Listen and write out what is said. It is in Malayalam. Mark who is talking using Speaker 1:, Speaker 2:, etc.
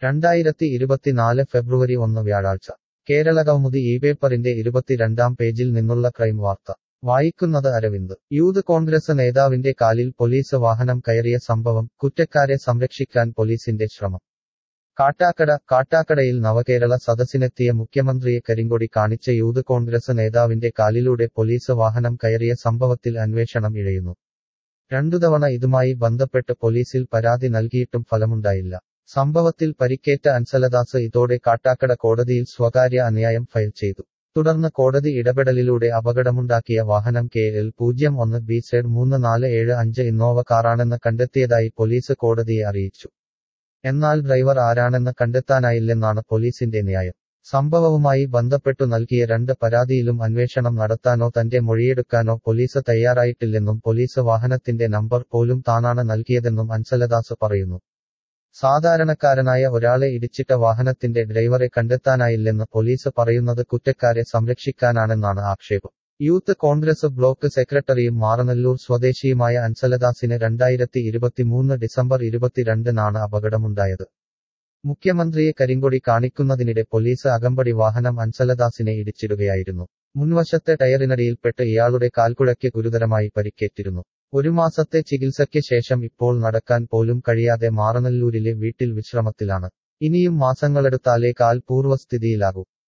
Speaker 1: രണ്ടായിരത്തി ഇരുപത്തിനാല് ഫെബ്രുവരി ഒന്ന് വ്യാഴാഴ്ച കേരള കൗമുദി ഈ പേപ്പറിന്റെ ഇരുപത്തിരണ്ടാം പേജിൽ നിന്നുള്ള ക്രൈം വാർത്ത വായിക്കുന്നത് അരവിന്ദ് യൂത്ത് കോൺഗ്രസ് നേതാവിന്റെ കാലിൽ പോലീസ് വാഹനം കയറിയ സംഭവം കുറ്റക്കാരെ സംരക്ഷിക്കാൻ പോലീസിന്റെ ശ്രമം കാട്ടാക്കട കാട്ടാക്കടയിൽ നവകേരള സദസ്സിനെത്തിയ മുഖ്യമന്ത്രിയെ കരിങ്കൊടി കാണിച്ച യൂത്ത് കോൺഗ്രസ് നേതാവിന്റെ കാലിലൂടെ പോലീസ് വാഹനം കയറിയ സംഭവത്തിൽ അന്വേഷണം ഇഴയുന്നു രണ്ടു തവണ ഇതുമായി ബന്ധപ്പെട്ട് പോലീസിൽ പരാതി നൽകിയിട്ടും ഫലമുണ്ടായില്ല സംഭവത്തിൽ പരിക്കേറ്റ അൻസലദാസ് ഇതോടെ കാട്ടാക്കട കോടതിയിൽ സ്വകാര്യ അന്യായം ഫയൽ ചെയ്തു തുടർന്ന് കോടതി ഇടപെടലിലൂടെ അപകടമുണ്ടാക്കിയ വാഹനം കെ എൽ പൂജ്യം ഒന്ന് ബി സെഡ് മൂന്ന് നാല് ഏഴ് അഞ്ച് ഇന്നോവ കാറാണെന്ന് കണ്ടെത്തിയതായി പോലീസ് കോടതിയെ അറിയിച്ചു എന്നാൽ ഡ്രൈവർ ആരാണെന്ന് കണ്ടെത്താനായില്ലെന്നാണ് പോലീസിന്റെ ന്യായം സംഭവവുമായി ബന്ധപ്പെട്ടു നൽകിയ രണ്ട് പരാതിയിലും അന്വേഷണം നടത്താനോ തന്റെ മൊഴിയെടുക്കാനോ പോലീസ് തയ്യാറായിട്ടില്ലെന്നും പോലീസ് വാഹനത്തിന്റെ നമ്പർ പോലും താനാണ് നൽകിയതെന്നും അൻസലദാസ് പറയുന്നു സാധാരണക്കാരനായ ഒരാളെ ഇടിച്ചിട്ട വാഹനത്തിന്റെ ഡ്രൈവറെ കണ്ടെത്താനായില്ലെന്ന് പോലീസ് പറയുന്നത് കുറ്റക്കാരെ സംരക്ഷിക്കാനാണെന്നാണ് ആക്ഷേപം യൂത്ത് കോൺഗ്രസ് ബ്ലോക്ക് സെക്രട്ടറിയും മാറനല്ലൂർ സ്വദേശിയുമായ അൻസലദാസിന് രണ്ടായിരത്തി ഇരുപത്തിമൂന്ന് ഡിസംബർ ഇരുപത്തിരണ്ടിനാണ് അപകടമുണ്ടായത് മുഖ്യമന്ത്രിയെ കരിങ്കൊടി കാണിക്കുന്നതിനിടെ പോലീസ് അകമ്പടി വാഹനം അൻസലദാസിനെ ഇടിച്ചിടുകയായിരുന്നു മുൻവശത്തെ ടയറിനടിയിൽപ്പെട്ട് ഇയാളുടെ കാൽക്കുഴയ്ക്ക് ഗുരുതരമായി പരിക്കേറ്റിരുന്നു ഒരു മാസത്തെ ചികിത്സയ്ക്ക് ശേഷം ഇപ്പോൾ നടക്കാൻ പോലും കഴിയാതെ മാറനല്ലൂരിലെ വീട്ടിൽ വിശ്രമത്തിലാണ് ഇനിയും മാസങ്ങളെടുത്താലേ കാൽ പൂർവ്വസ്ഥിതിയിലാകൂ